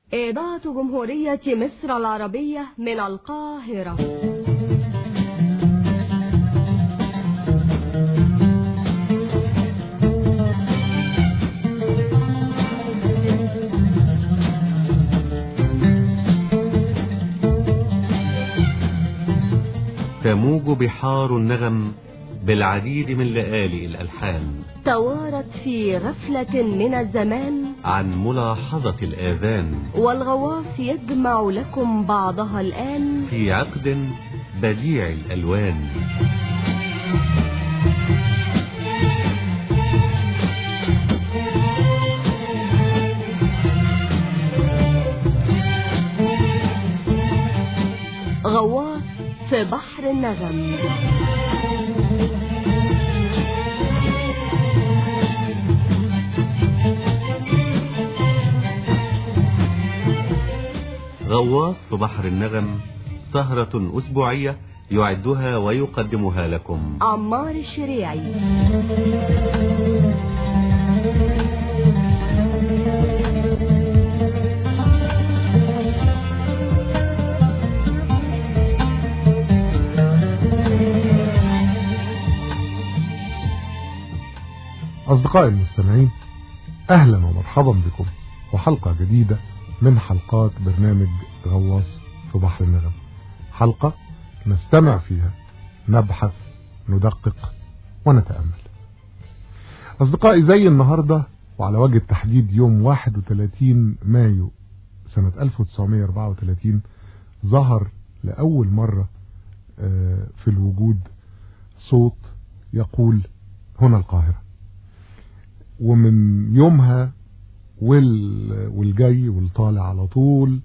إذاعة جمهورية مصر العربية من القاهرة تموج بحار النغم بالعديد من لآلئ الألحان توارت في غفلة من الزمان عن ملاحظة الآذان والغواص يجمع لكم بعضها الآن في عقد بديع الألوان غواص في بحر النغم غواص في بحر النغم سهرة أسبوعية يعدها ويقدمها لكم عمار الشريعي أصدقائي المستمعين أهلا ومرحبا بكم وحلقة جديدة من حلقات برنامج غواص في بحر النغم حلقة نستمع فيها نبحث ندقق ونتأمل أصدقائي زي النهاردة وعلى وجه التحديد يوم 31 مايو سنة 1934 ظهر لأول مرة في الوجود صوت يقول هنا القاهرة ومن يومها والجاي والطالع على طول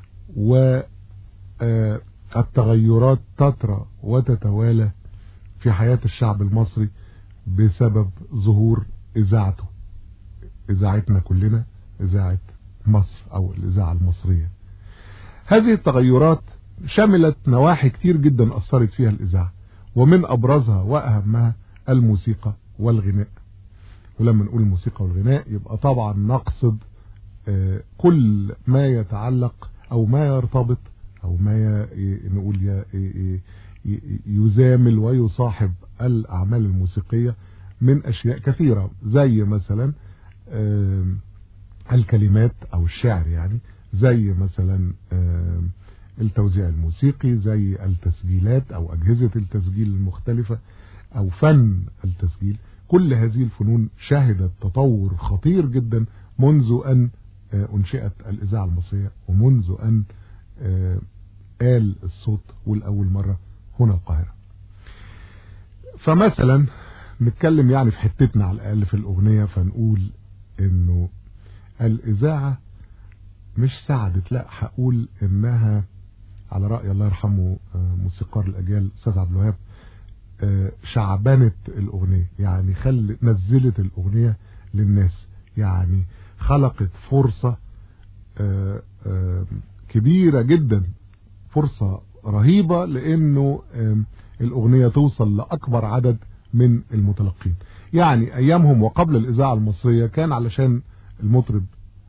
والتغيرات تترى وتتوالى في حياة الشعب المصري بسبب ظهور إذاعته إذاعتنا كلنا إذاعة مصر أو الإذاعة المصرية هذه التغيرات شملت نواحي كتير جدا أثرت فيها الإذاعة ومن أبرزها وأهمها الموسيقى والغناء ولما نقول الموسيقى والغناء يبقى طبعا نقصد كل ما يتعلق او ما يرتبط او ما نقول يزامل ويصاحب الاعمال الموسيقية من اشياء كثيرة زي مثلا الكلمات او الشعر يعني زي مثلا التوزيع الموسيقي زي التسجيلات او اجهزة التسجيل المختلفة او فن التسجيل كل هذه الفنون شهدت تطور خطير جدا منذ أن أنشئت الإذاعة المصرية ومنذ أن قال الصوت والأول مرة هنا القاهرة فمثلا نتكلم يعني في حتتنا على الأقل في الأغنية فنقول إنه الإذاعة مش ساعدت لا هقول إنها على رأي الله يرحمه موسيقار الأجيال أستاذ عبد الوهاب شعبنت الأغنية يعني خل نزلت الأغنية للناس يعني خلقت فرصة كبيرة جدا فرصة رهيبة لأنه الأغنية توصل لأكبر عدد من المتلقين يعني أيامهم وقبل الإذاعة المصرية كان علشان المطرب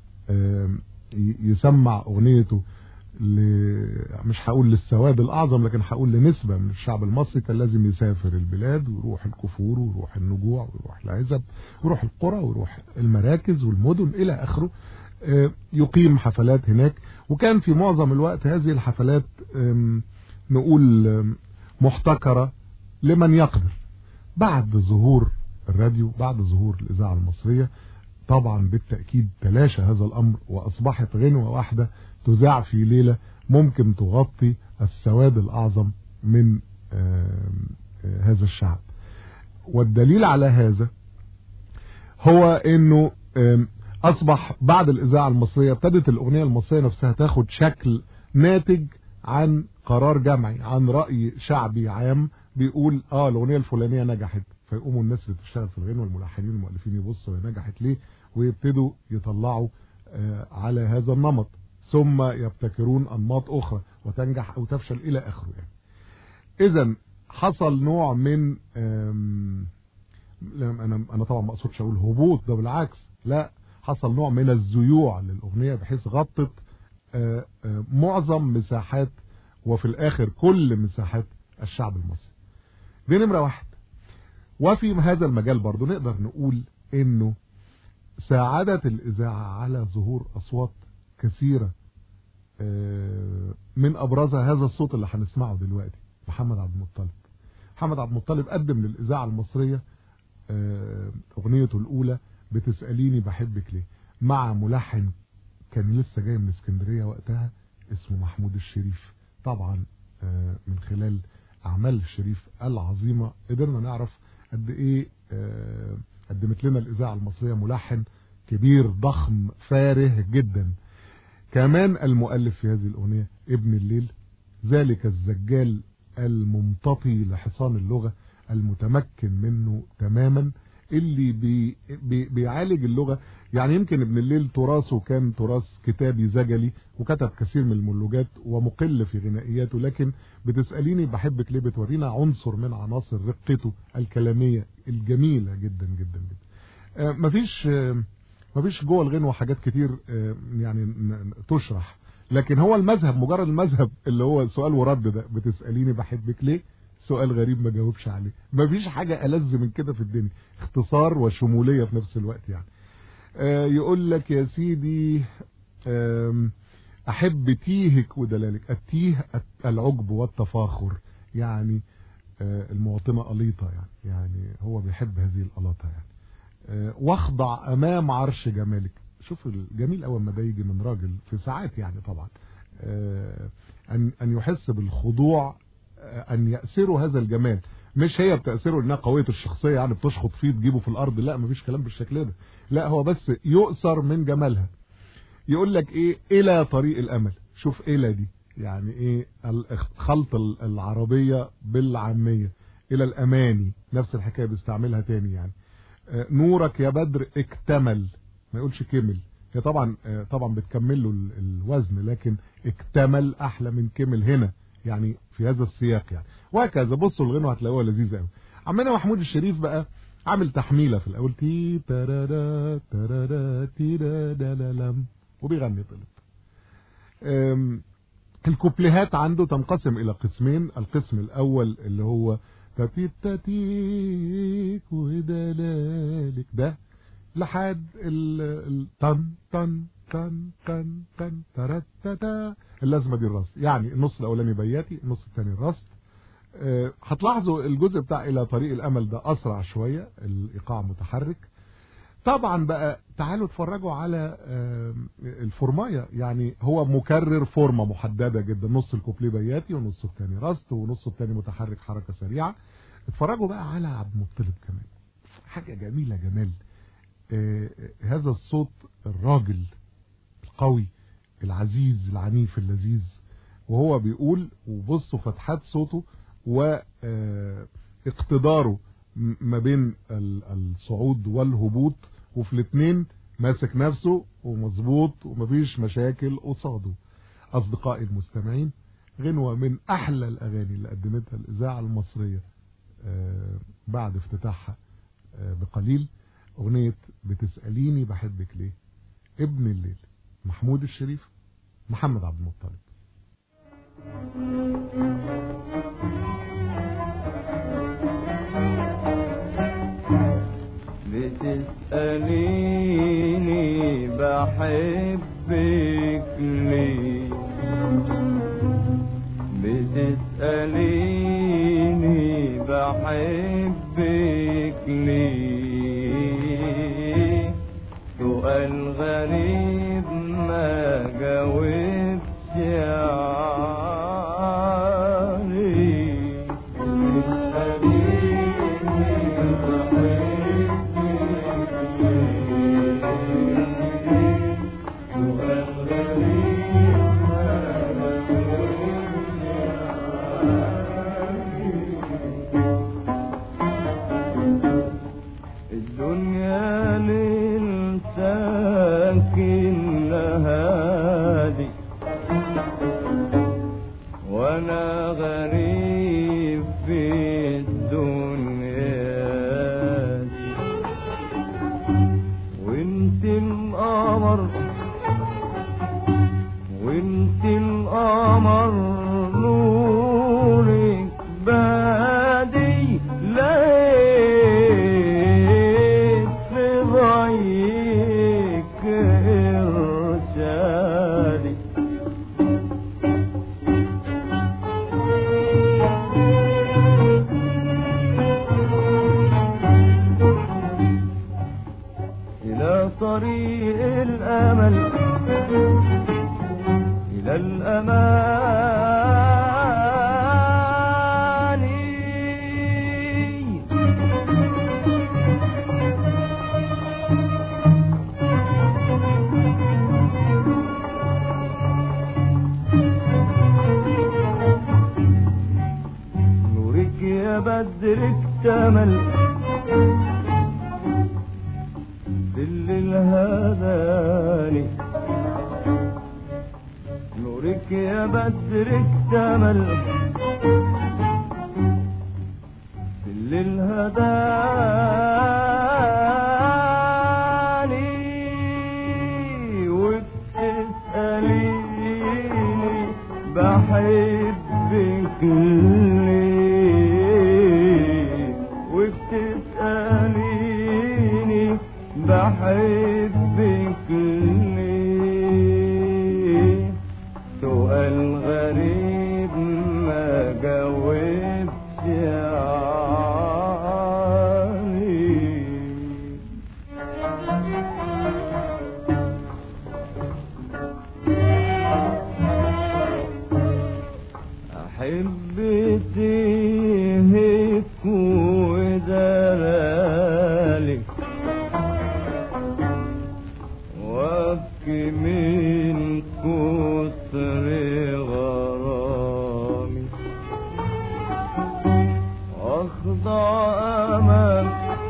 يسمع أغنيته مش هقول للسواد الأعظم لكن هقول لنسبة من الشعب المصري كان لازم يسافر البلاد ويروح الكفور ويروح النجوع ويروح العزب ويروح القرى ويروح المراكز والمدن إلى آخره يقيم حفلات هناك وكان في معظم الوقت هذه الحفلات نقول محتكرة لمن يقدر بعد ظهور الراديو بعد ظهور الإذاعة المصرية طبعا بالتأكيد تلاشى هذا الأمر وأصبحت غنوة واحدة تذاع في ليلة ممكن تغطي السواد الأعظم من هذا الشعب والدليل على هذا هو انه اصبح بعد الاذاعة المصرية ابتدت الاغنية المصرية نفسها تاخد شكل ناتج عن قرار جمعي عن رأي شعبي عام بيقول اه الاغنية الفلانية نجحت فيقوموا الناس اللي بتشتغل في الغنوة والملحنين والمؤلفين يبصوا هي نجحت ليه ويبتدوا يطلعوا آه على هذا النمط ثم يبتكرون انماط اخرى وتنجح او تفشل الى اخره يعني اذا حصل نوع من انا انا طبعا ما اقصدش اقول هبوط ده بالعكس لا حصل نوع من الزيوع للاغنيه بحيث غطت آه، آه، معظم مساحات وفي الاخر كل مساحات الشعب المصري دي نمرة واحد وفي هذا المجال برضو نقدر نقول انه ساعدت الاذاعة على ظهور اصوات كثيرة آه، من ابرزها هذا الصوت اللي هنسمعه دلوقتي محمد عبد المطلب محمد عبد المطلب قدم للاذاعة المصرية آه، اغنيته الاولى بتسأليني بحبك ليه مع ملحن كان لسه جاي من اسكندرية وقتها اسمه محمود الشريف طبعا آه، من خلال اعمال الشريف العظيمة قدرنا نعرف قد ايه آه، قدمت لنا الاذاعة المصرية ملحن كبير ضخم فاره جدا كمان المؤلف في هذه الاغنية ابن الليل ذلك الزجال الممتطي لحصان اللغة المتمكن منه تماما اللي بي بي بيعالج اللغة يعني يمكن ابن الليل تراثه كان تراث كتابي زجلي وكتب كثير من المونولوجات ومقل في غنائياته لكن بتسأليني بحبك ليه بتورينا عنصر من عناصر رقته الكلامية الجميلة جدا جدا جدا آه، مفيش آه، مفيش جوه الغنوة حاجات كتير آه، يعني ن- تشرح لكن هو المذهب مجرد المذهب اللي هو سؤال ورد ده بتسأليني بحبك ليه سؤال غريب ما جاوبش عليه مفيش حاجة ألذ من كده في الدنيا اختصار وشمولية في نفس الوقت يعني آه يقول لك يا سيدي آم، أحب تيهك ودلالك التيه العجب والتفاخر يعني آه المواطنة قليطة يعني يعني هو بيحب هذه القلاطة يعني آه واخضع أمام عرش جمالك شوف الجميل أول ما ده يجي من راجل في ساعات يعني طبعا آه أن أن يحس بالخضوع آه، أن يأسره هذا الجمال مش هي بتأثيره انها قوية الشخصية يعني بتشخط فيه تجيبه في الارض لا مفيش كلام بالشكل ده لا هو بس يؤثر من جمالها يقول لك ايه الى طريق الامل شوف الى دي يعني ايه ال- خلط ال- العربية بالعامية الى الاماني نفس الحكاية بيستعملها تاني يعني آه، نورك يا بدر اكتمل ما يقولش كمل هي طبعا آه، طبعا بتكمل له ال- الوزن لكن اكتمل احلى من كمل هنا يعني في هذا السياق يعني وهكذا بصوا الغنوة هتلاقوها لذيذة قوي عمنا محمود الشريف بقى عامل تحميلة في الاول تي ترارا ترارا تي دا دا لا لم وبيغني طلب أم، الكوبليهات عنده تنقسم الى قسمين القسم الاول اللي هو تاتي تاتيك ودلالك ده لحد ال ال- طن طن طن طن طن ترتتا اللازمه دي الرصد يعني النص الاولاني بياتي النص الثاني الرصد آه، هتلاحظوا الجزء بتاع الى طريق الامل ده اسرع شويه الايقاع متحرك طبعا بقى تعالوا اتفرجوا على آه، الفورمايه يعني هو مكرر فورمه محدده جدا نص الكوبليه بياتي ونص الثاني رست ونص الثاني متحرك حركه سريعه اتفرجوا بقى على عبد المطلب كمان حاجه جميله جمال آه، هذا الصوت الراجل القوي العزيز العنيف اللذيذ وهو بيقول وبصوا فتحات صوته واقتداره ما بين ال- الصعود والهبوط وفي الاثنين ماسك نفسه ومظبوط ومفيش مشاكل قصاده اصدقائي المستمعين غنوة من احلى الاغاني اللي قدمتها الاذاعة المصرية آه، بعد افتتاحها آه، بقليل اغنية بتسأليني بحبك ليه ابن الليل محمود الشريف محمد عبد المطلب بتسأليني بحبك ليه بتسأليني بحبك ليه سؤال غريب ما جاوبش عليه الدنيا للساكن هادي قمر نورك بادي لقيت في ضيق إرشادي إلى طريق الأمل إلى الأمان نورك يا بدر اكتمل ظل الهداني نورك يا بدر اكتمل ظل الهداني وبتسأليني بحبك ليه وبتسأليني بحبك ليه سؤال غريب ما جاوبش عليه أحب تهك ودلالك وابكي من كتر غرامي واخضع امام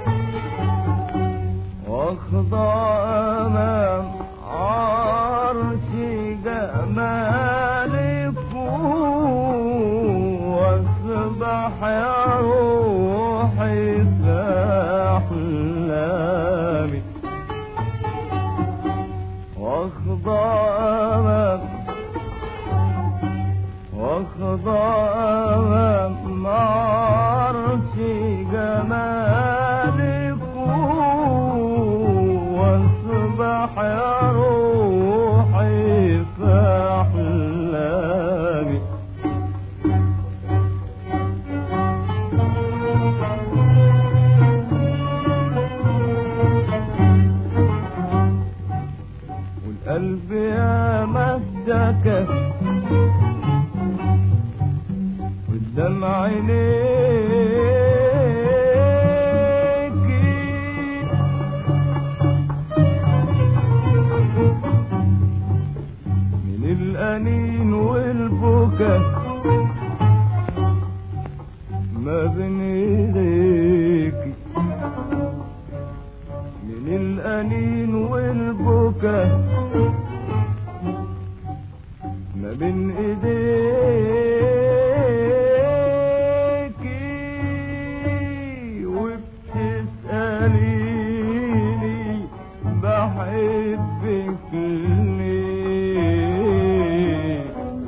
واخضع امام عرش جمالك واصبح يا روحي في احلامي واخضع امام واخضع امام عرش جمالك واصبح يا روحي في احلامي والقلب يا مسدك قدام عينيك من الأنين والبكا ما بين ايديك من الأنين والبكا ما بين ايديك وبتسأليني بحبك ليه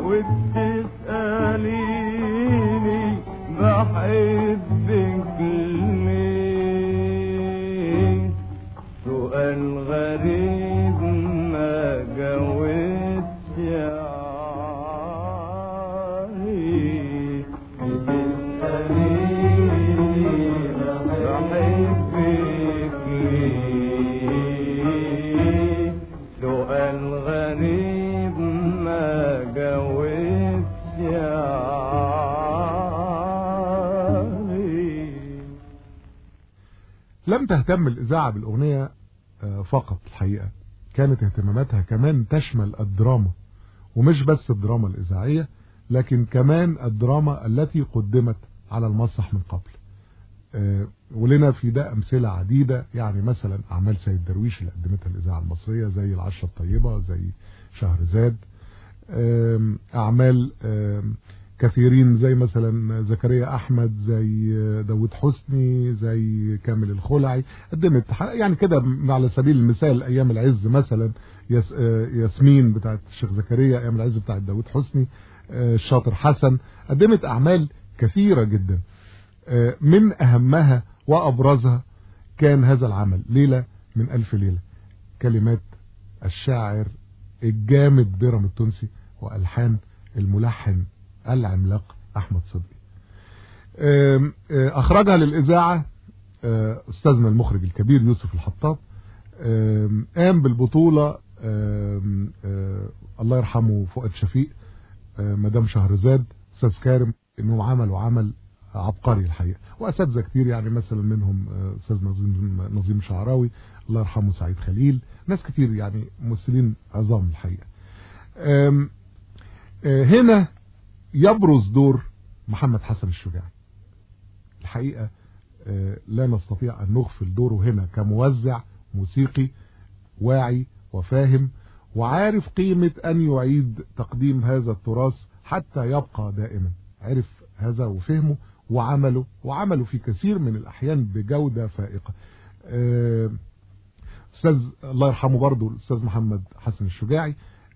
وبتسأليني بحبك ليه سؤال غريب ما جاوبش عليه بتسأليني بحبك ليه سؤال غريب ما جاوبش عليه لم تهتم الإذاعة بالأغنية آه، فقط الحقيقة كانت اهتماماتها كمان تشمل الدراما ومش بس الدراما الإذاعية لكن كمان الدراما التي قدمت على المسرح من قبل آه، ولنا في ده أمثلة عديدة يعني مثلا أعمال سيد درويش اللي قدمتها الإذاعة المصرية زي العشرة الطيبة زي شهرزاد آم، أعمال آم، كثيرين زي مثلا زكريا احمد زي داود حسني زي كامل الخلعي قدمت يعني كده على سبيل المثال ايام العز مثلا يس ياسمين بتاعت الشيخ زكريا ايام العز بتاعت داود حسني الشاطر حسن قدمت اعمال كثيرة جدا من اهمها وابرزها كان هذا العمل ليلة من الف ليلة كلمات الشاعر الجامد بيرم التونسي والحان الملحن العملاق احمد صدقي اخرجها للاذاعه استاذنا المخرج الكبير يوسف الحطاب قام بالبطوله الله يرحمه فؤاد شفيق مدام شهرزاد استاذ كارم انهم عملوا عمل عبقري الحقيقه واساتذه كتير يعني مثلا منهم استاذ نظيم نظيم شعراوي الله يرحمه سعيد خليل ناس كتير يعني ممثلين عظام الحقيقه هنا يبرز دور محمد حسن الشجاعي الحقيقة لا نستطيع أن نغفل دوره هنا كموزع موسيقي واعي وفاهم وعارف قيمة أن يعيد تقديم هذا التراث حتى يبقى دائما عرف هذا وفهمه وعمله وعمله في كثير من الأحيان بجودة فائقة أستاذ الله يرحمه برضه الأستاذ محمد حسن الشجاعي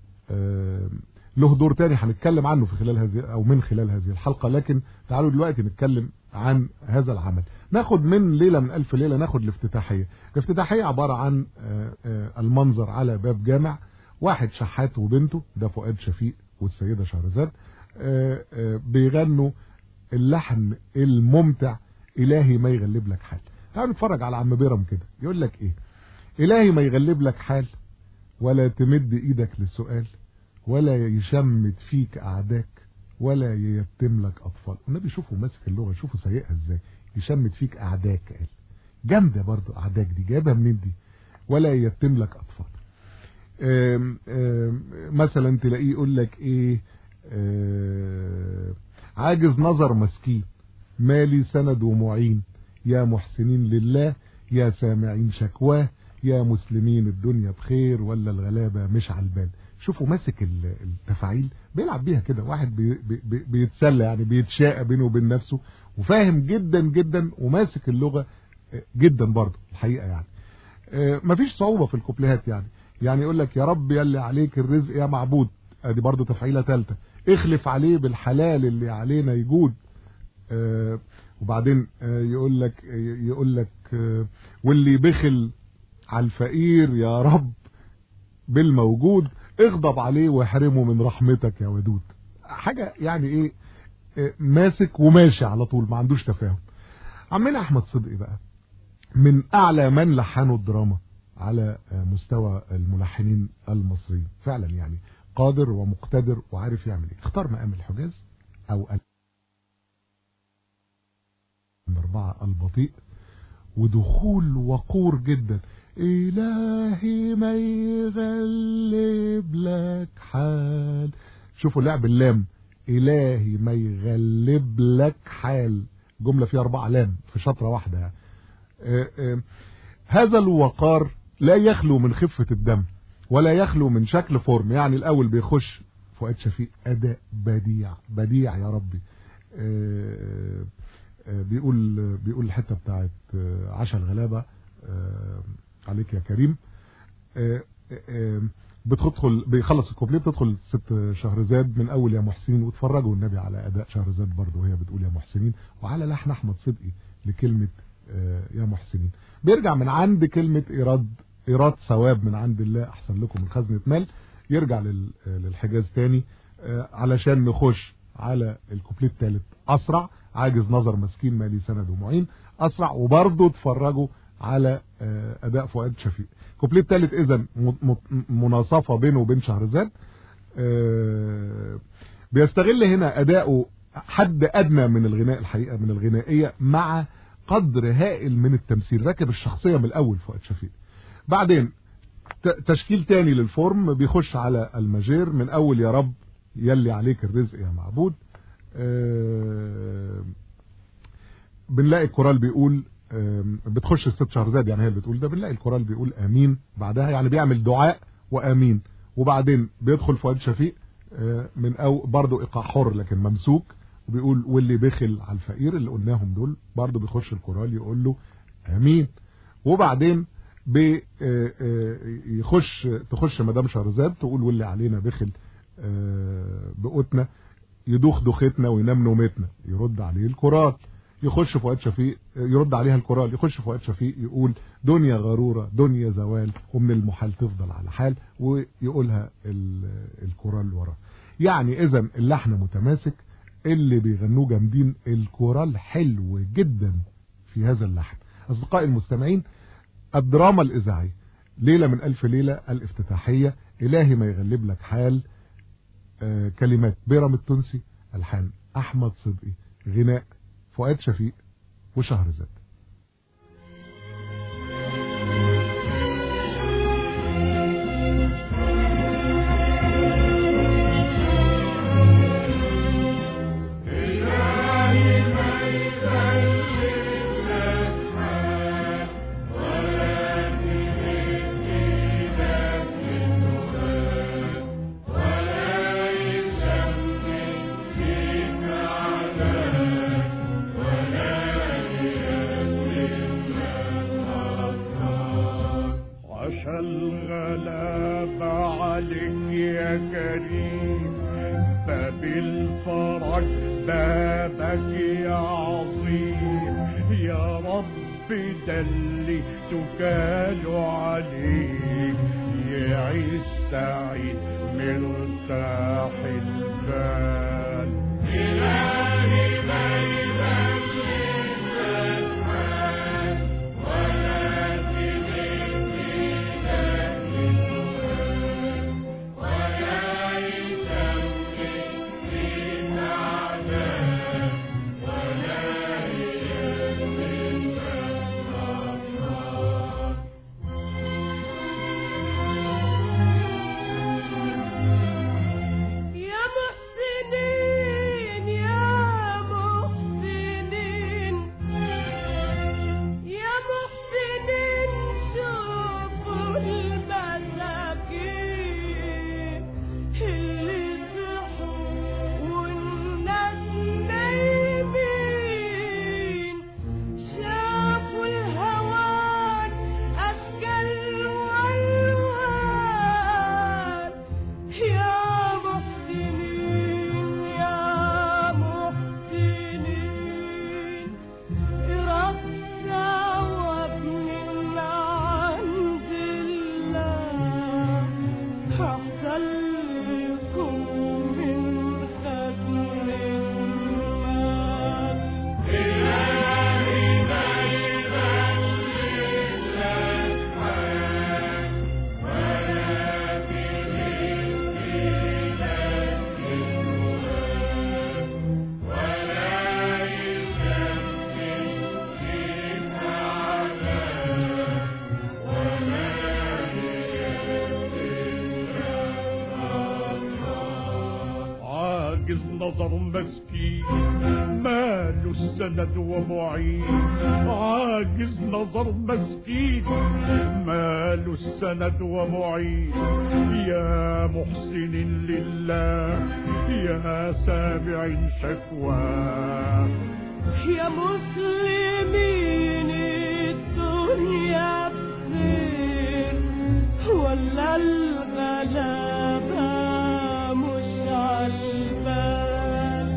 له دور تاني هنتكلم عنه في خلال هذه او من خلال هذه الحلقة لكن تعالوا دلوقتي نتكلم عن هذا العمل ناخد من ليلة من الف ليلة ناخد الافتتاحية الافتتاحية عبارة عن المنظر على باب جامع واحد شحات وبنته ده فؤاد شفيق والسيدة شهرزاد بيغنوا اللحن الممتع الهي ما يغلب لك حال تعالوا نتفرج على عم بيرم كده يقول لك ايه الهي ما يغلب لك حال ولا تمد ايدك للسؤال ولا يشمت فيك أعداك ولا ييتم لك أطفال النبي شوفوا ماسك اللغة شوفوا سيئها ازاي يشمت فيك أعداك قال جامدة برضو أعداك دي جايبها منين دي ولا ييتم لك أطفال آم آم مثلا تلاقيه يقول لك ايه عاجز نظر مسكين مالي سند ومعين يا محسنين لله يا سامعين شكواه يا مسلمين الدنيا بخير ولا الغلابة مش على البال شوفوا ماسك التفاعيل بيلعب بيها كده واحد بي بي بيتسلى يعني بيتشاقى بينه وبين نفسه وفاهم جدا جدا وماسك اللغة جدا برضه الحقيقة يعني مفيش صعوبة في الكوبليهات يعني يعني يقول لك يا رب يلي عليك الرزق يا معبود ادي برضه تفعيلة ثالثه اخلف عليه بالحلال اللي علينا يجود وبعدين يقول لك يقول لك واللي بخل على الفقير يا رب بالموجود اغضب عليه واحرمه من رحمتك يا ودود حاجة يعني ايه ماسك وماشي على طول ما عندوش تفاهم عمنا احمد صدقي بقى من اعلى من لحنوا الدراما على مستوى الملحنين المصريين فعلا يعني قادر ومقتدر وعارف يعمل ايه اختار مقام الحجاز او الاربعة البطيء ودخول وقور جدا إلهي ما يغلب لك حال شوفوا لعب اللام إلهي ما يغلب لك حال جملة فيها أربعة لام في شطرة واحدة يعني. آآ آآ هذا الوقار لا يخلو من خفة الدم ولا يخلو من شكل فورم يعني الأول بيخش فؤاد شفيق أداء بديع بديع يا ربي آآ بيقول بيقول الحتة بتاعت عشا الغلابة عليك يا كريم بتدخل بيخلص الكوبليه بتدخل ست شهرزاد من اول يا محسنين واتفرجوا النبي على اداء شهرزاد برضه وهي بتقول يا محسنين وعلى لحن احمد صدقي لكلمه يا محسنين بيرجع من عند كلمه ايراد ايراد ثواب من عند الله احسن لكم من خزنه مال يرجع للحجاز تاني علشان نخش على الكوبليه الثالث اسرع عاجز نظر مسكين مالي سند ومعين اسرع وبرضه اتفرجوا على اداء فؤاد شفيق الكوبليه الثالث اذا مناصفه بينه وبين شهرزاد بيستغل هنا اداؤه حد ادنى من الغناء الحقيقه من الغنائيه مع قدر هائل من التمثيل راكب الشخصيه من الاول فؤاد شفيق بعدين تشكيل تاني للفورم بيخش على المجير من اول يا رب يلي عليك الرزق يا معبود بنلاقي الكورال بيقول بتخش الست شهرزاد يعني هي اللي بتقول ده بنلاقي الكورال بيقول امين بعدها يعني بيعمل دعاء وامين وبعدين بيدخل فؤاد شفيق آه، من او برضه ايقاع حر لكن ممسوك وبيقول واللي بخل على الفقير اللي قلناهم دول برضه بيخش الكورال يقول له امين وبعدين بي- آه، آه، يخش تخش مدام شهرزاد تقول واللي علينا بخل آه، بقوتنا يدوخ دوختنا وينام نومتنا يرد عليه الكورال يخش فؤاد شفيق يرد عليها الكورال يخش فؤاد شفيق يقول دنيا غرورة دنيا زوال ومن المحال تفضل على حال ويقولها ال- الكورال وراه يعني اذا اللحن متماسك اللي بيغنوه جامدين الكورال حلو جدا في هذا اللحن اصدقائي المستمعين الدراما الاذاعيه ليله من الف ليله الافتتاحيه الهي ما يغلب لك حال آه، كلمات بيرم التونسي الحان احمد صدقي غناء فؤاد شفيق وشهرزاد عشا الغلاب عليك يا كريم باب الفرج بابك يا عظيم يا رب ده اللي تكال عليك يعيش سعيد مرتاح البال يا محسنين يا محسنين يا محسنين شوفوا المساكين اللي صحوا والناس نايمين شافوا الهوان أشكال وألوان يا محسنين يا محسنين رقصة وابن عند الله أحسن لكم من ختم المال عاجز نظر مسكين ماله السند ومعين عاجز نظر مسكين ماله السند ومعين يا محسن لله يا سامع شكواه يا مسلمين الدنيا بخير ولا الغلابة مش عالبال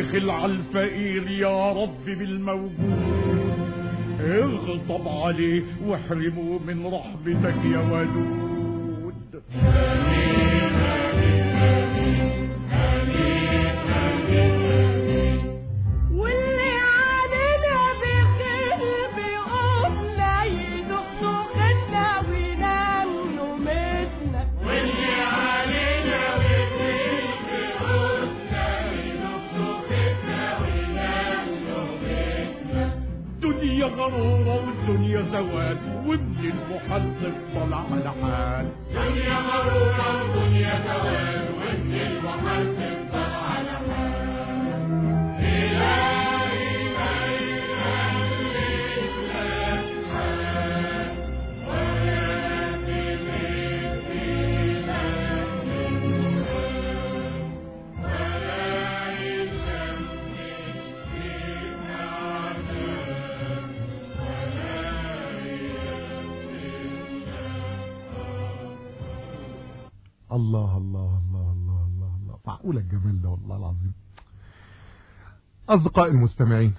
بخل على الفقير يا رب بالموجود اغضب عليه واحرمه من رحمتك يا ودود واللي علينا بخير بقومنا يدق خدنا وينام نومتنا واللي علينا بخير بقومنا يدق خدنا وينام نومتنا دنيا غرورة والدنيا زوال وابن المحذب طلع على حال دنيا غرورة ودنيا زوال وابن المحسن طلع على حال الله الله الله الله الله الله معقولة الجمال ده والله العظيم أصدقائي المستمعين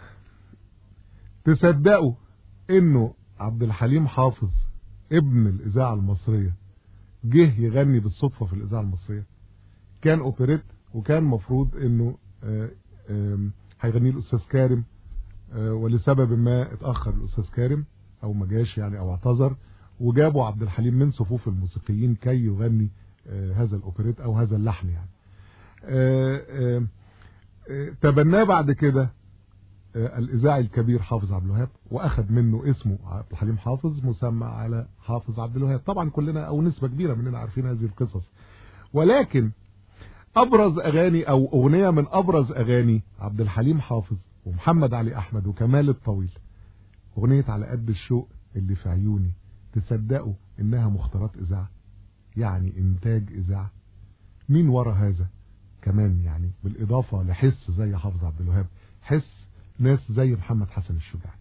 تصدقوا إنه عبد الحليم حافظ ابن الإذاعة المصرية جه يغني بالصدفة في الإذاعة المصرية كان أوبريت وكان مفروض إنه آه، آم، هيغنيه الأستاذ كارم آه، ولسبب ما اتأخر الأستاذ كارم أو ما جاش يعني أو اعتذر وجابوا عبد الحليم من صفوف الموسيقيين كي يغني آه، هذا الأوبريت أو هذا اللحن يعني آه، آه، آه، تبناه بعد كده آه، الإذاعي الكبير حافظ عبد الوهاب وأخذ منه اسمه عبد الحليم حافظ مسمى على حافظ عبد الوهاب طبعا كلنا أو نسبة كبيرة مننا عارفين هذه القصص ولكن أبرز أغاني أو أغنية من أبرز أغاني عبد الحليم حافظ ومحمد علي أحمد وكمال الطويل أغنية على قد الشوق اللي في عيوني تصدقوا إنها مختارات إذاعة يعني إنتاج إذاعة مين ورا هذا كمان يعني بالإضافة لحس زي حافظ عبد الوهاب حس ناس زي محمد حسن الشجاعي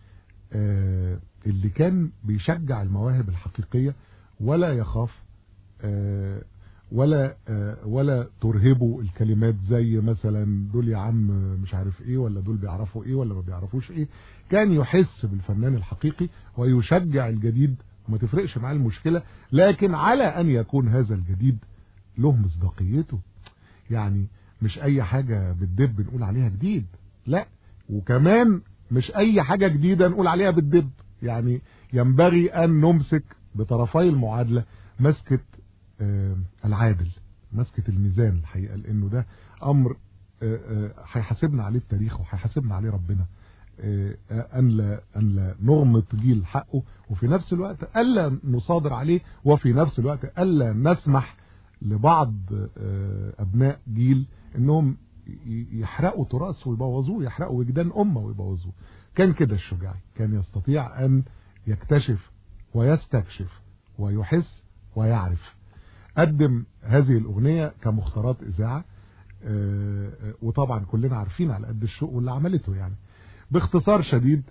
آه اللي كان بيشجع المواهب الحقيقية ولا يخاف آه ولا آه ولا ترهبوا الكلمات زي مثلا دول يا عم مش عارف ايه ولا دول بيعرفوا ايه ولا ما بيعرفوش ايه كان يحس بالفنان الحقيقي ويشجع الجديد وما تفرقش معاه المشكلة لكن على ان يكون هذا الجديد له مصداقيته يعني مش اي حاجة بتدب نقول عليها جديد لا وكمان مش اي حاجة جديدة نقول عليها بتدب يعني ينبغي ان نمسك بطرفي المعادلة مسكة آه، العادل مسكة الميزان الحقيقة لانه ده امر آه، آه، هيحاسبنا عليه التاريخ وهيحاسبنا عليه ربنا آه، آه، ان لا ان لا نغمط جيل حقه وفي نفس الوقت الا نصادر عليه وفي نفس الوقت الا نسمح لبعض آه، ابناء جيل انهم ي- يحرقوا تراث ويبوظوه يحرقوا وجدان امه ويبوظوه كان كده الشجاعي كان يستطيع ان يكتشف ويستكشف ويحس ويعرف قدم هذه الاغنيه كمختارات اذاعه آه، آه، وطبعا كلنا عارفين على قد الشوق واللي عملته يعني باختصار شديد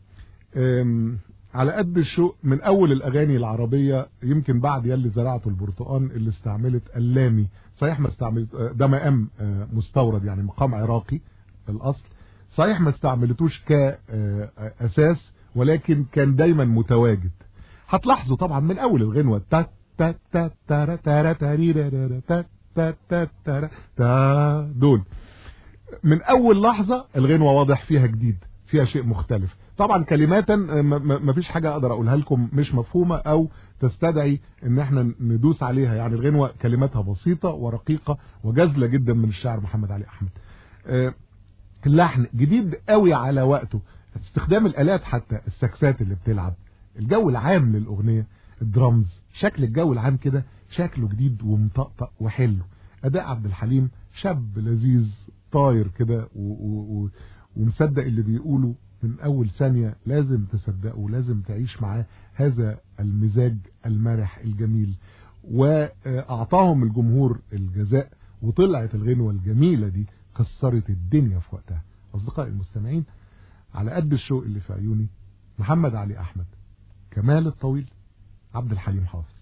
آم، على قد الشوق من اول الاغاني العربيه يمكن بعد يلي زرعته البرتقان اللي استعملت اللامي صحيح ما استعملت آه، ده مقام آه، مستورد يعني مقام عراقي الاصل صحيح ما استعملتوش كاساس ولكن كان دايما متواجد هتلاحظوا طبعا من اول الغنوه تا تا تا تارا تارا تاريرا تا تا تا تارا تا دول من اول لحظة الغنوة واضح فيها جديد فيها شيء مختلف طبعا كلماتا ما فيش حاجة اقدر اقولها لكم مش مفهومة او تستدعي ان احنا ندوس عليها يعني الغنوة كلماتها بسيطة ورقيقة وجزلة جدا من الشاعر محمد علي احمد آه، اللحن جديد قوي على وقته استخدام الالات حتى السكسات اللي بتلعب الجو العام للاغنية الدرامز شكل الجو العام كده شكله جديد ومطقطق وحلو اداء عبد الحليم شاب لذيذ طاير كده و- و- و- ومصدق اللي بيقوله من اول ثانية لازم تصدقه لازم تعيش معاه هذا المزاج المرح الجميل واعطاهم الجمهور الجزاء وطلعت الغنوة الجميلة دي كسرت الدنيا في وقتها اصدقائي المستمعين على قد الشوق اللي في عيوني محمد علي احمد كمال الطويل عبد الحليم حافظ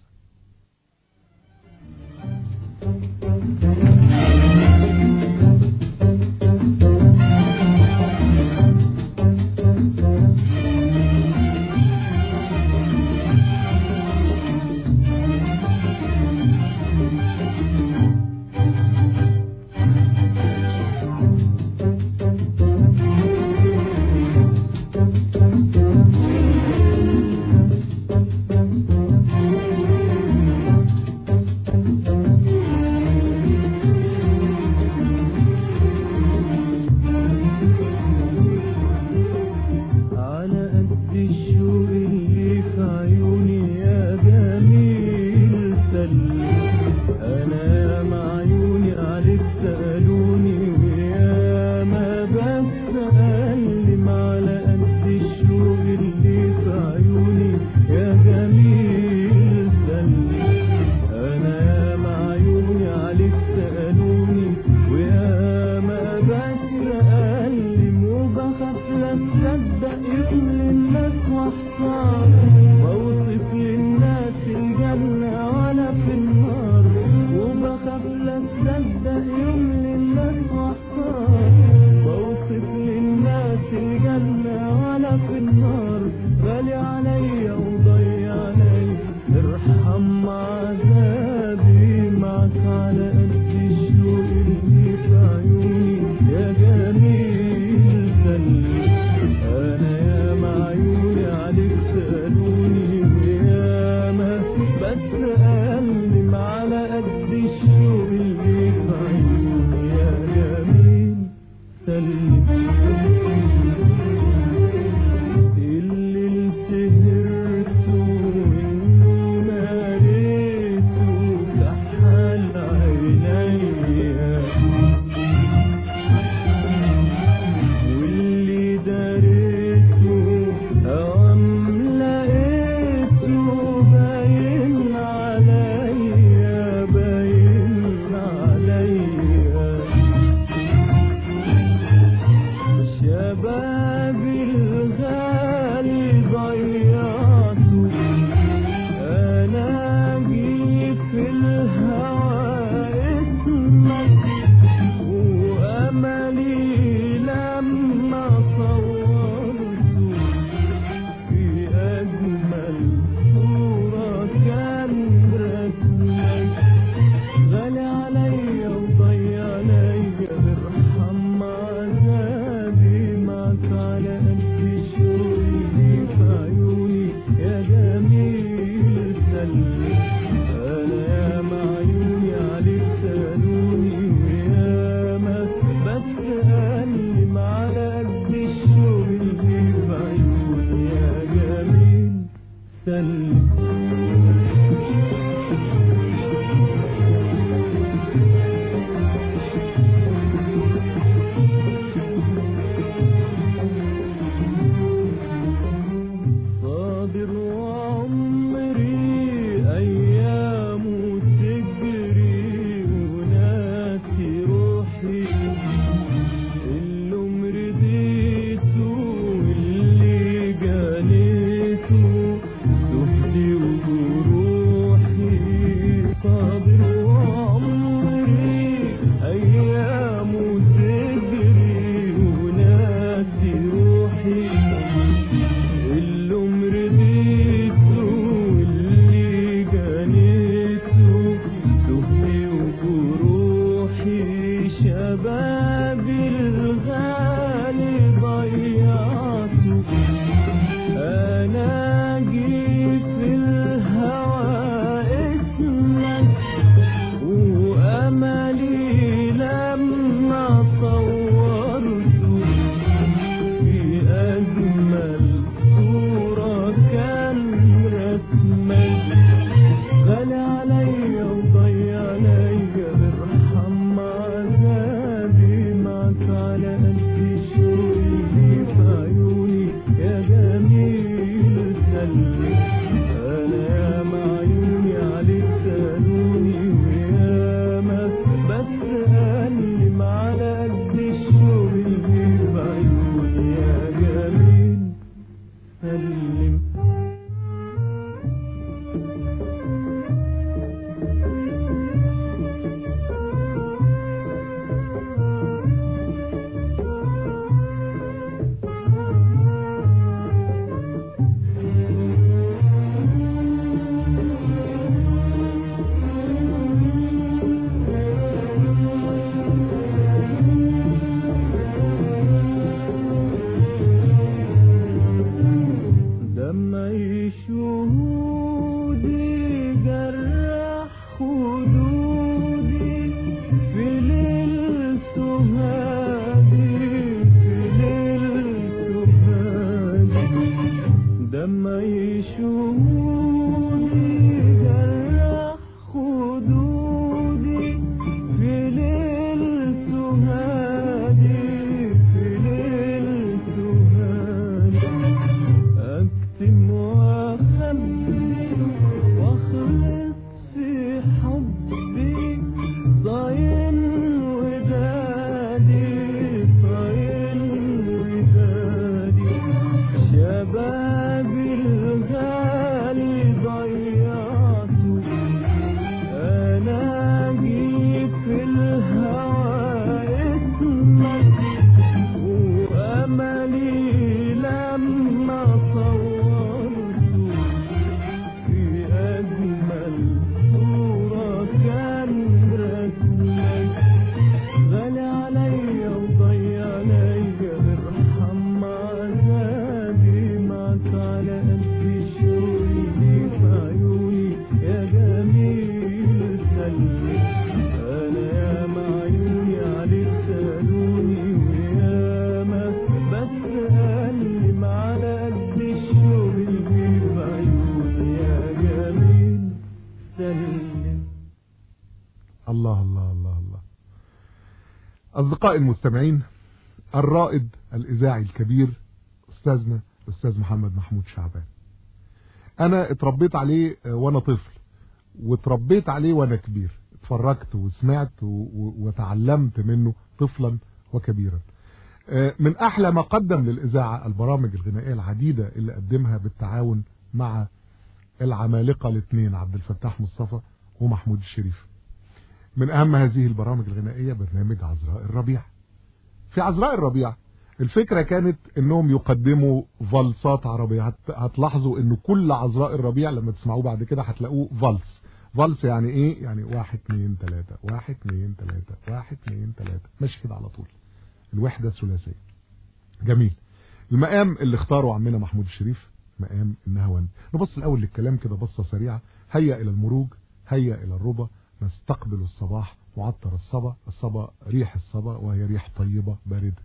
أصدقائي المستمعين الرائد الإذاعي الكبير أستاذنا الأستاذ محمد محمود شعبان أنا اتربيت عليه آه، وأنا طفل واتربيت عليه وأنا كبير اتفرجت وسمعت و- و- وتعلمت منه طفلا وكبيرا آه، من أحلى ما قدم للإذاعة البرامج الغنائية العديدة اللي قدمها بالتعاون مع العمالقة الاثنين عبد الفتاح مصطفى ومحمود الشريف من أهم هذه البرامج الغنائية برنامج عذراء الربيع في عذراء الربيع الفكرة كانت انهم يقدموا فالسات عربية هت- هتلاحظوا ان كل عذراء الربيع لما تسمعوه بعد كده هتلاقوه فالس فالس يعني ايه يعني واحد اتنين تلاتة واحد اتنين تلاتة واحد اتنين تلاتة ماشي كده على طول الوحدة الثلاثية جميل المقام اللي اختاره عمنا محمود الشريف مقام النهوان نبص الاول للكلام كده بصة سريعة هيا الى المروج هيا الى الربا نستقبل الصباح معطر الصبا الصبا ريح الصبا وهي ريح طيبة باردة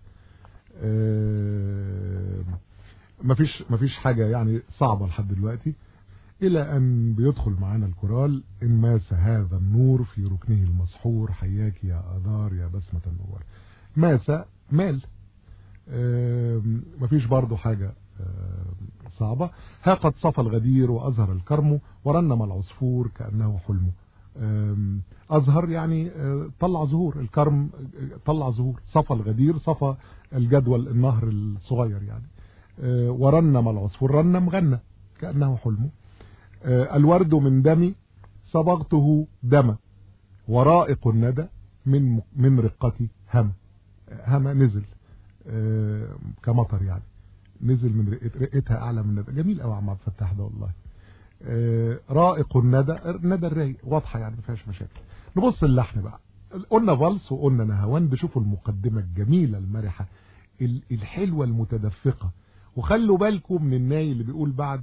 آه، مفيش مفيش حاجة يعني صعبة لحد دلوقتي إلى أن بيدخل معانا الكورال إن ماس هذا النور في ركنه المسحور حياك يا آذار يا بسمة النور ماس مال آم، مفيش برضو حاجة آم، صعبة ها قد صفى الغدير وأزهر الكرم ورنم العصفور كأنه حلمه آم، أزهر يعني آه، طلع زهور الكرم آه، طلع زهور صفى الغدير صفى الجدول النهر الصغير يعني آه، ورنم العصفور رنم غنى كأنه حلمه آه، الورد من دمي صبغته دما ورائق الندى من من رقتي هم هما نزل آه، كمطر يعني نزل من رقت- رقتها اعلى من الندى جميل قوي يا عم عبد الفتاح ده والله آه، رائق الندى الندى الرايق واضحه يعني ما فيهاش مشاكل نبص اللحن بقى قلنا فالس وقلنا نهاوند شوفوا المقدمه الجميله المرحه ال- الحلوه المتدفقه وخلوا بالكم من الناي اللي بيقول بعد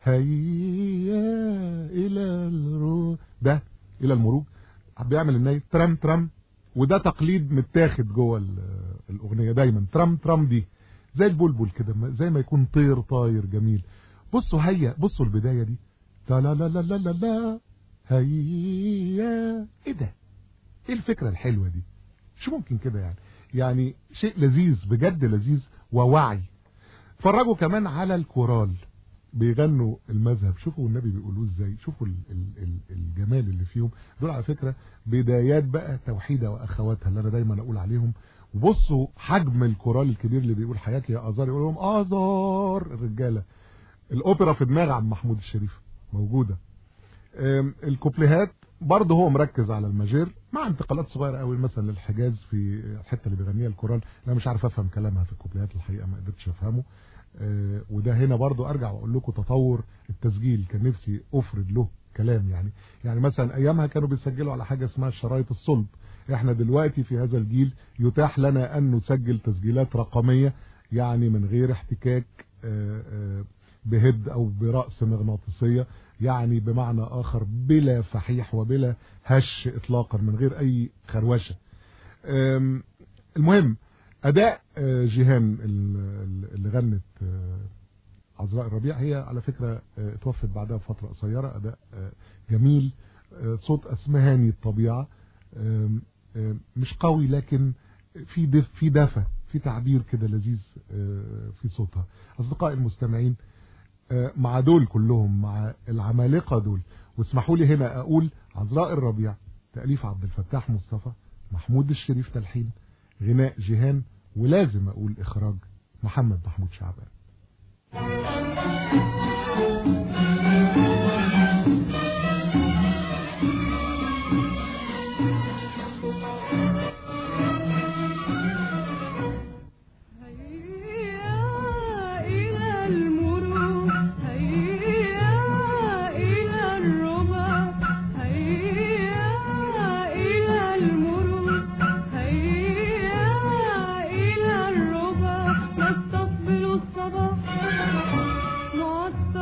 هيا الى الرو ده الى المروج بيعمل الناي ترام ترام وده تقليد متاخد جوه ال- الاغنيه دايما ترام ترام دي زي البلبل كده ما- زي ما يكون طير طاير جميل بصوا هيا بصوا البدايه دي تا لا لا لا لا لا لا هيا ايه ده ايه الفكره الحلوه دي شو ممكن كده يعني يعني شيء لذيذ بجد لذيذ ووعي اتفرجوا كمان على الكورال بيغنوا المذهب شوفوا النبي بيقولوه ازاي شوفوا ال ال ال الجمال اللي فيهم دول على فكرة بدايات بقى توحيدة واخواتها اللي انا دايما اقول عليهم وبصوا حجم الكورال الكبير اللي بيقول حياك يا ازار يقول لهم ازار الرجالة الاوبرا في دماغ عم محمود الشريف موجودة أم، الكوبليهات برضه هو مركز على الماجير مع انتقالات صغيره قوي مثلا للحجاز في الحته اللي بيغنيها الكورال انا مش عارف افهم كلامها في الكوبليهات الحقيقه ما قدرتش افهمه آه، وده هنا برضه ارجع واقول لكم تطور التسجيل كان نفسي افرد له كلام يعني يعني مثلا ايامها كانوا بيسجلوا على حاجه اسمها شرايط الصلب احنا دلوقتي في هذا الجيل يتاح لنا ان نسجل تسجيلات رقميه يعني من غير احتكاك آه، آه، بهد او برأس مغناطيسية يعني بمعنى اخر بلا فحيح وبلا هش اطلاقا من غير اي خروشة أم، المهم اداء آه، جيهان ال- ال- اللي غنت آه، عذراء الربيع هي على فكرة آه، اتوفت بعدها بفترة قصيرة اداء آه، جميل آه، صوت اسمهاني الطبيعة آم، آم، مش قوي لكن في دف في دفى في تعبير كده لذيذ آه، في صوتها اصدقائي المستمعين آه، مع دول كلهم مع العمالقة دول واسمحوا لي هنا اقول عذراء الربيع تأليف عبد الفتاح مصطفى محمود الشريف تلحين غناء جيهان ولازم اقول اخراج محمد محمود شعبان هيا إلى المروج هيا إلى الربا هيا إلى المروج هيا إلى الربا نستقبل الصباح معطر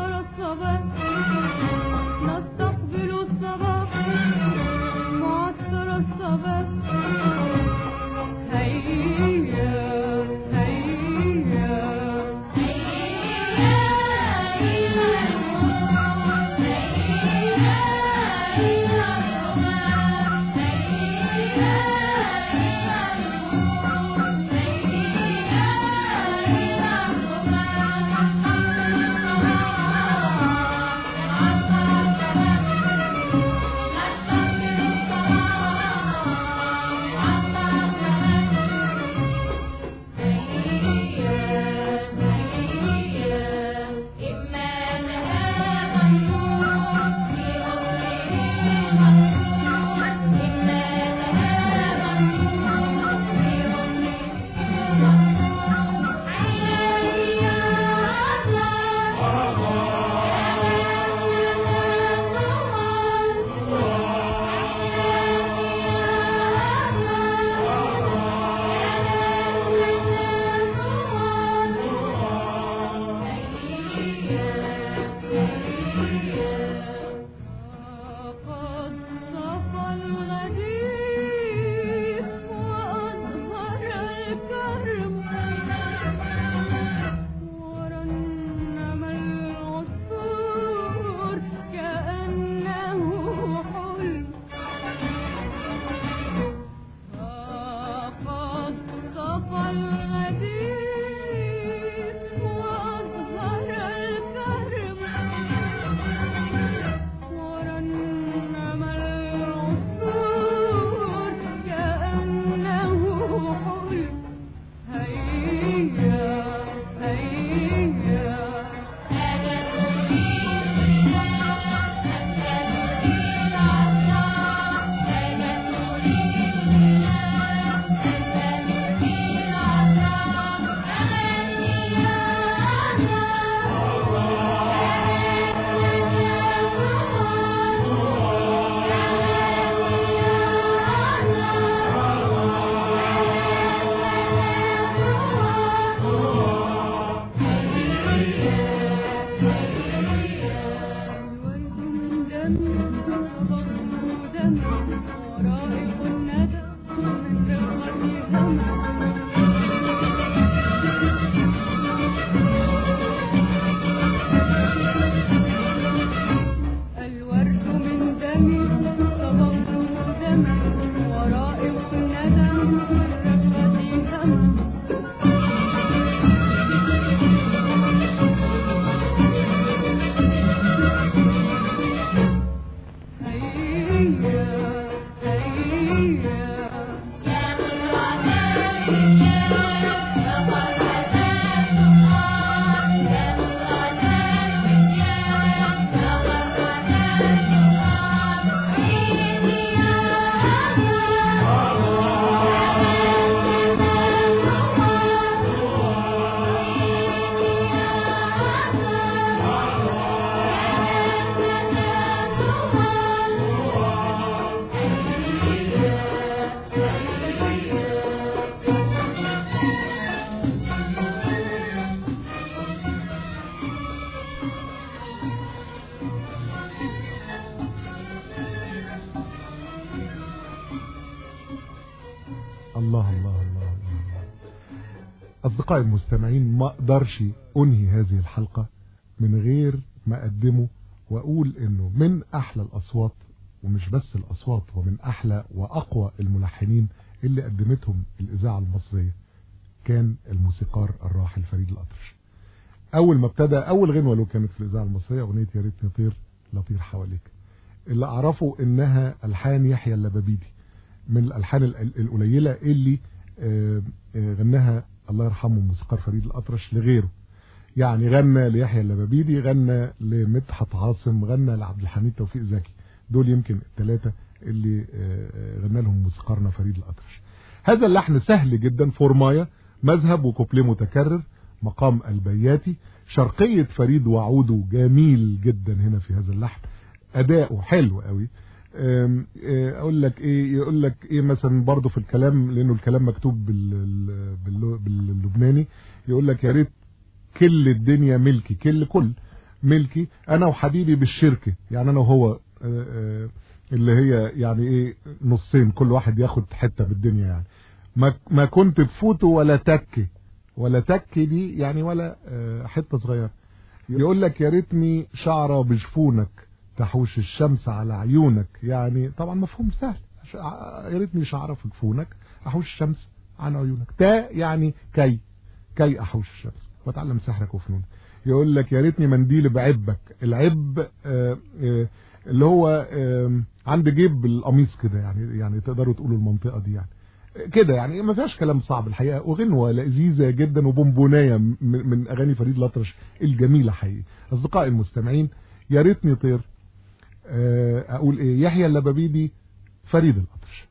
الله الله الله الله أصدقائي المستمعين ما أقدرش أنهي هذه الحلقة من غير ما أقدمه وأقول إنه من أحلى الأصوات ومش بس الأصوات ومن أحلى وأقوى الملحنين اللي قدمتهم الإذاعة المصرية كان الموسيقار الراحل فريد الأطرش أول ما ابتدى أول غنوة له كانت في الإذاعة المصرية أغنية يا ريتني طير لطير حواليك اللي أعرفه إنها ألحان يحيى اللبابيدي من الألحان ال- ال- القليلة اللي آه، آه، غناها الله يرحمه الموسيقار فريد الأطرش لغيره يعني غنى ليحيى اللبابيدي غنى لمدحت عاصم غنى لعبد الحميد توفيق زكي دول يمكن الثلاثة اللي آه، آه، غنى لهم موسيقارنا فريد الأطرش هذا اللحن سهل جدا فورمايا مذهب وكوبليه متكرر مقام البياتي شرقية فريد وعوده جميل جدا هنا في هذا اللحن أداؤه حلو قوي أم، إيه، اقول لك ايه يقول لك ايه مثلا برضه في الكلام لانه الكلام مكتوب بال- بال- باللبناني يقول لك يا ريت كل الدنيا ملكي كل كل ملكي انا وحبيبي بالشركه يعني انا وهو آه، آه، اللي هي يعني ايه نصين كل واحد ياخد حته بالدنيا يعني ما ما كنت بفوته ولا تكي ولا تكي دي يعني ولا آه، حته صغيره يقول لك يا ريتني شعره بجفونك تحوش الشمس على عيونك يعني طبعا مفهوم سهل ش- يا ريتني شعره في جفونك احوش الشمس عن عيونك تا يعني كي كي احوش الشمس واتعلم سحرك وفنونك يقول لك يا ريتني منديل بعبك العب آه، آه، اللي هو آه، عند جيب القميص كده يعني يعني تقدروا تقولوا المنطقه دي يعني كده يعني ما فيهاش كلام صعب الحقيقه وغنوه لذيذه جدا وبونبونايه من, من اغاني فريد الأطرش الجميله حقيقي اصدقائي المستمعين يا ريتني طير آه، اقول ايه يحيى اللبابيدي فريد الأطرش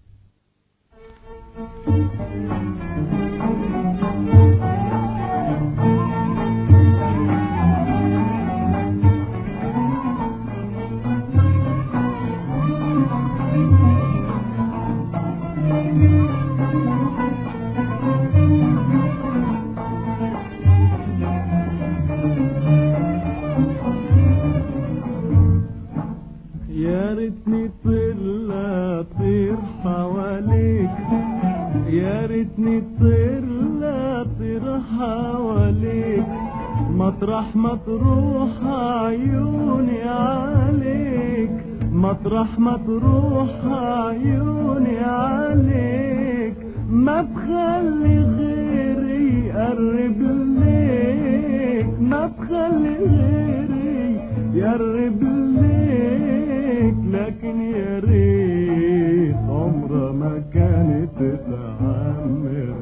يا ريتني طير لا طير حواليك يا ريتني طير لا طير حواليك مطرح ما تروح عيوني عليك مطرح ما تروح عيوني عليك ما تخلي غيري يقرب ليك ما تخلي غيري يقرب ليك لكن يا ريت عمرها ما كانت تتعمر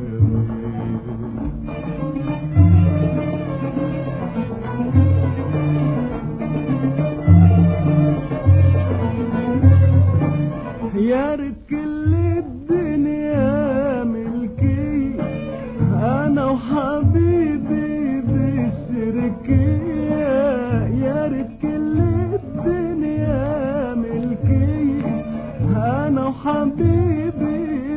يا ريت كل الدنيا ملكي انا وحبيبي بالشركية يا ريت كل الدنيا ملكي انا وحبيبي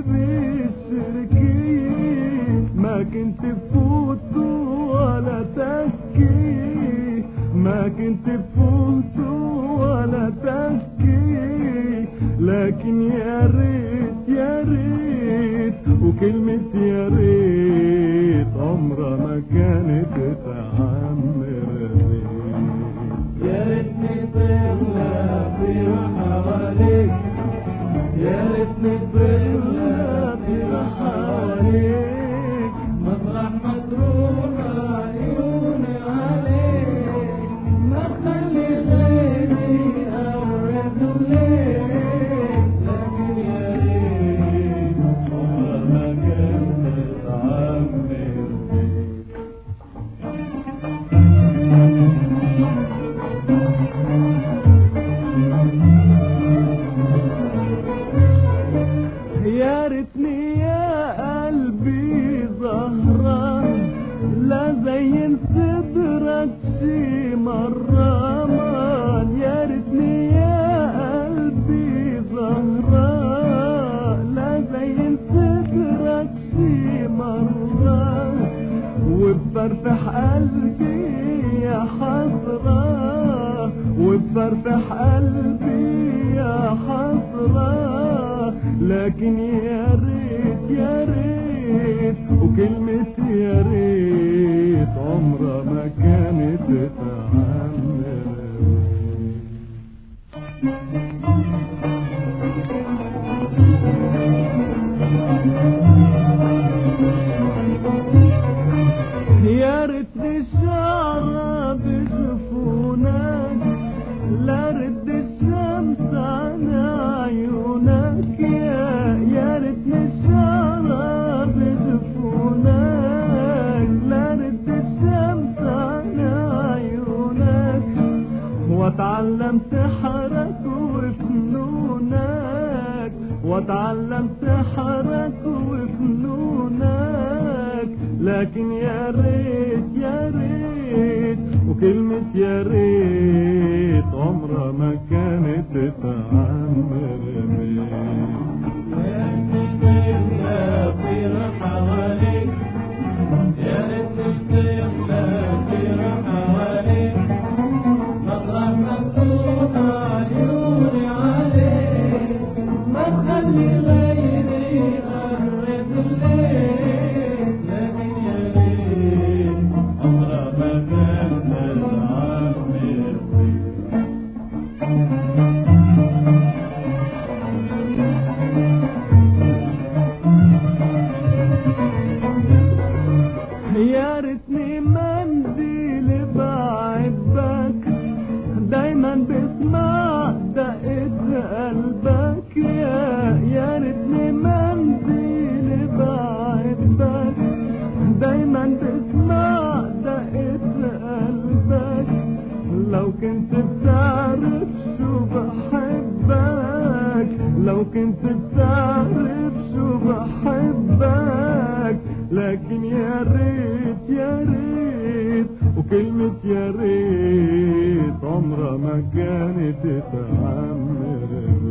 بالشركية ما كنت بفوت ولا تكي ما كنت بفوت ولا تكي لكن يا ريت يا ريت وكلمة يا ريت عمرها ما كانت تعمر يا ريتني طير لا طير حواليك يا ريتني طير لا طير حواليك مطرح ما تروح عيوني عليك ما تخلي غيري أورد ليك لكن يا ريت عمرها ما كانت تعمر يا ريتني يا قلبي زهرة لا زين صدرك شي مرة مان يا ريتني يا قلبي زهرة لا زين صدرك شي مرة وبفرفح قلبي يا حسرة وبفرفح قلبي يا حسرة لكن يا ريت يا ريت يا ريتني الشعر بجفونك لا رد الشمس عن عيونك يا يا ريتني الشعر بجفونك لا رد الشمس عن عيونك واتعلم سحرك وفنونك واتعلم سحرك وفنونك لكن يا ريت يا ريت وكلمة يا ريت عمرها ما كانت تتعمر يا ريتني منديل بعبك دايما بسمع دقة قلبك يا يا ريتني منديل بعبك دايما بسمع دقة قلبك لو كنت بتعرف شو بحبك لو كنت بتعرف شو بحبك لكن يا ريت يا ريت وكلمة يا ريت عمرها ما كانت تعمر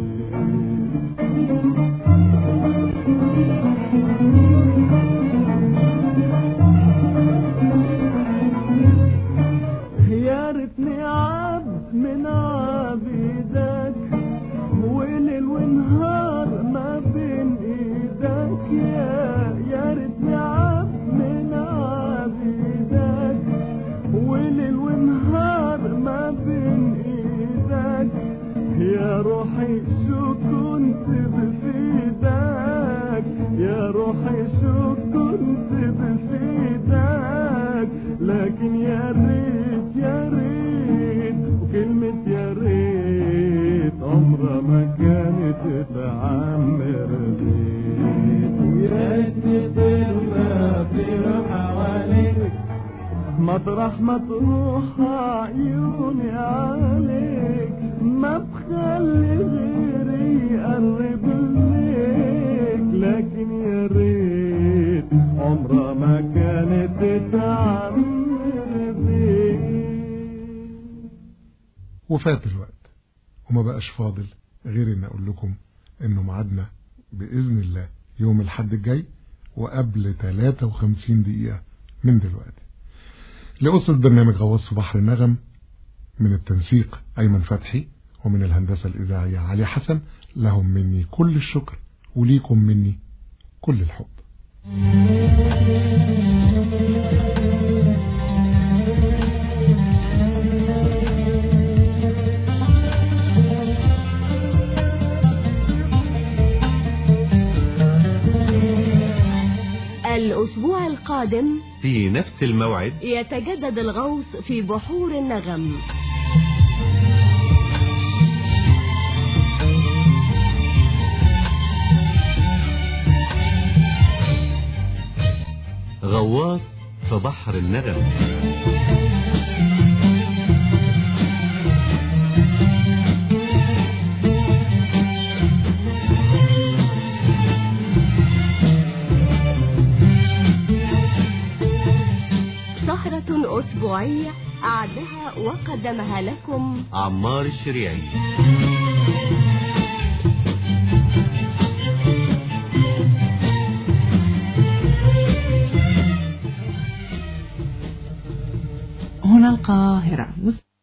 يا ريتني عبد من عبيدك وليل ونهار ما بين ايدك يا يا ريتني عبد من عبيدك وليل ونهار ما بين ايدك يا روحي شو كنت بفيدك يا روحي شو كنت بفيدك لكن يا ريت يا ريت وكلمة يا ريت عمرها ما كانت تعمر بيت ويا ريتني طير حواليك مطرح ما تروح عيوني عليك ما بخلي غيري يقرب ليك لكن يا ريت عمرها ما كانت تعمر بيك وفات الوقت وما بقاش فاضل غير ان اقول لكم انه ميعادنا باذن الله يوم الحد الجاي وقبل 53 دقيقة من دلوقتي لقصة برنامج غواص في بحر النغم من التنسيق أيمن فتحي ومن الهندسة الإذاعية علي حسن لهم مني كل الشكر وليكم مني كل الحب الأسبوع القادم في نفس الموعد يتجدد الغوص في بحور النغم غواص في بحر النغم سهرة أسبوعية أعدها وقدمها لكم عمار الشريعي هنا القاهرة